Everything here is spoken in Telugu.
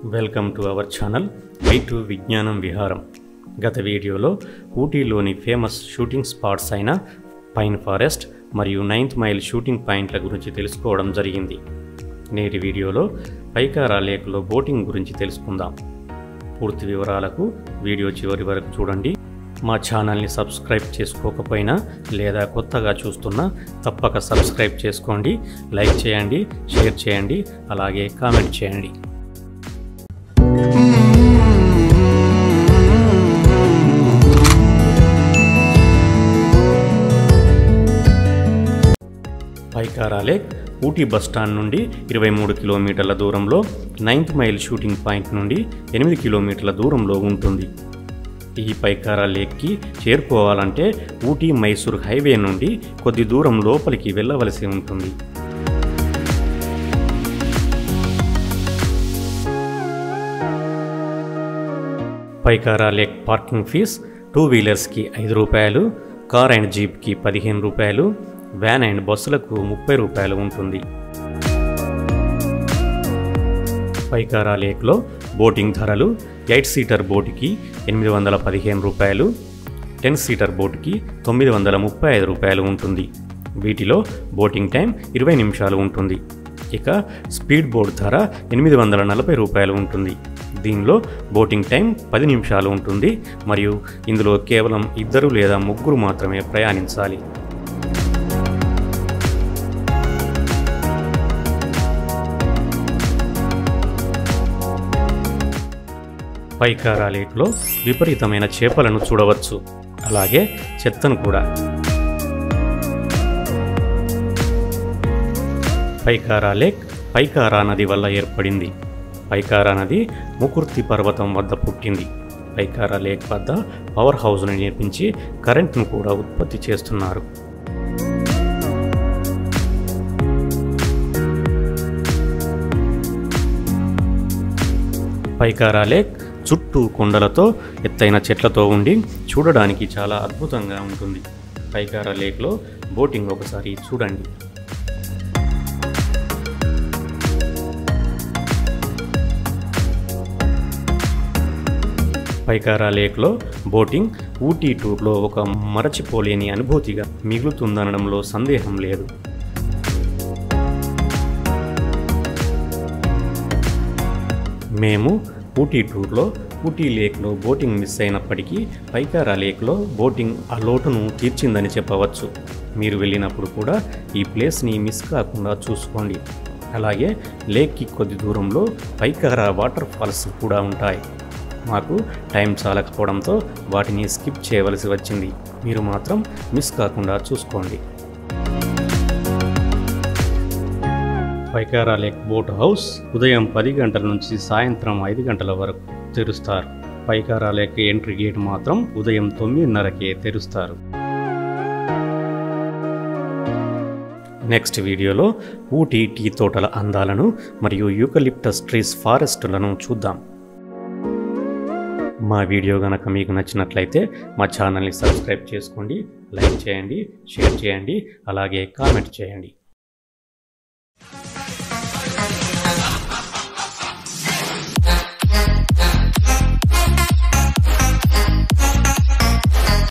వెల్కమ్ టు అవర్ ఛానల్ వై టు విజ్ఞానం విహారం గత వీడియోలో ఊటీలోని ఫేమస్ షూటింగ్ స్పాట్స్ అయిన పైన్ ఫారెస్ట్ మరియు నైన్త్ మైల్ షూటింగ్ పాయింట్ల గురించి తెలుసుకోవడం జరిగింది నేటి వీడియోలో పైకారా లేక్లో బోటింగ్ గురించి తెలుసుకుందాం పూర్తి వివరాలకు వీడియో చివరి వరకు చూడండి మా ఛానల్ని సబ్స్క్రైబ్ చేసుకోకపోయినా లేదా కొత్తగా చూస్తున్నా తప్పక సబ్స్క్రైబ్ చేసుకోండి లైక్ చేయండి షేర్ చేయండి అలాగే కామెంట్ చేయండి పైకారా లేక్ ఊటీ బస్టాండ్ నుండి ఇరవై మూడు కిలోమీటర్ల దూరంలో నైన్త్ మైల్ షూటింగ్ పాయింట్ నుండి ఎనిమిది కిలోమీటర్ల దూరంలో ఉంటుంది ఈ పైకారా లేక్కి చేరుకోవాలంటే ఊటీ మైసూర్ హైవే నుండి కొద్ది దూరం లోపలికి వెళ్ళవలసి ఉంటుంది Pykara lake parking fee two వీలర్స్కి ఐదు రూపాయలు కార్ అండ్ జీప్కి పదిహేను రూపాయలు వ్యాన్ అండ్ బస్సులకు ముప్పై రూపాయలు ఉంటుంది పైకారా లేక్లో బోటింగ్ ధరలు ఎయిట్ సీటర్ బోటుకి ఎనిమిది వందల పదిహేను రూపాయలు టెన్ సీటర్ బోటుకి తొమ్మిది వందల ముప్పై ఐదు రూపాయలు ఉంటుంది వీటిలో బోటింగ్ టైం ఇరవై నిమిషాలు ఉంటుంది ఇక స్పీడ్ బోట్ ధర ఎనిమిది వందల నలభై రూపాయలు ఉంటుంది దీనిలో బోటింగ్ టైం పది నిమిషాలు ఉంటుంది మరియు ఇందులో కేవలం ఇద్దరు లేదా ముగ్గురు మాత్రమే ప్రయాణించాలి పైకారా లేక్లో విపరీతమైన చేపలను చూడవచ్చు అలాగే చెత్తను కూడా పైకారా లేక్ పైకారా నది వల్ల ఏర్పడింది పైకారా నది ముకుర్తి పర్వతం వద్ద పుట్టింది పైకారా లేక్ వద్ద పవర్ హౌస్ను నిర్మించి కరెంట్ను కూడా ఉత్పత్తి చేస్తున్నారు పైకారా లేక్ చుట్టూ కొండలతో ఎత్తైన చెట్లతో ఉండి చూడడానికి చాలా అద్భుతంగా ఉంటుంది పైకారా లేక్లో బోటింగ్ ఒకసారి చూడండి పైకారా లేక్లో బోటింగ్ ఊటీ టూర్లో ఒక మరచిపోలేని అనుభూతిగా మిగులుతుందనడంలో సందేహం లేదు మేము ఊటీ టూర్లో ఊటీ లేక్లో బోటింగ్ మిస్ అయినప్పటికీ పైకారా లేక్లో బోటింగ్ ఆ లోటును తీర్చిందని చెప్పవచ్చు మీరు వెళ్ళినప్పుడు కూడా ఈ ప్లేస్ని మిస్ కాకుండా చూసుకోండి అలాగే లేక్కి కొద్ది దూరంలో పైకారా వాటర్ ఫాల్స్ కూడా ఉంటాయి మాకు టైం చాలకపోవడంతో వాటిని స్కిప్ చేయవలసి వచ్చింది మీరు మాత్రం మిస్ కాకుండా చూసుకోండి పైకారా లేక్ బోట్ హౌస్ ఉదయం పది గంటల నుంచి సాయంత్రం ఐదు గంటల వరకు తెరుస్తారు పైకారా లేక్ ఎంట్రీ గేట్ మాత్రం ఉదయం తొమ్మిదిన్నరకే తెరుస్తారు నెక్స్ట్ వీడియోలో ఊటీ టీ తోటల అందాలను మరియు యూకలిప్టస్ ట్రీస్ ఫారెస్టులను చూద్దాం మా వీడియో కనుక మీకు నచ్చినట్లయితే మా ఛానల్ని సబ్స్క్రైబ్ చేసుకోండి లైక్ చేయండి షేర్ చేయండి అలాగే కామెంట్ చేయండి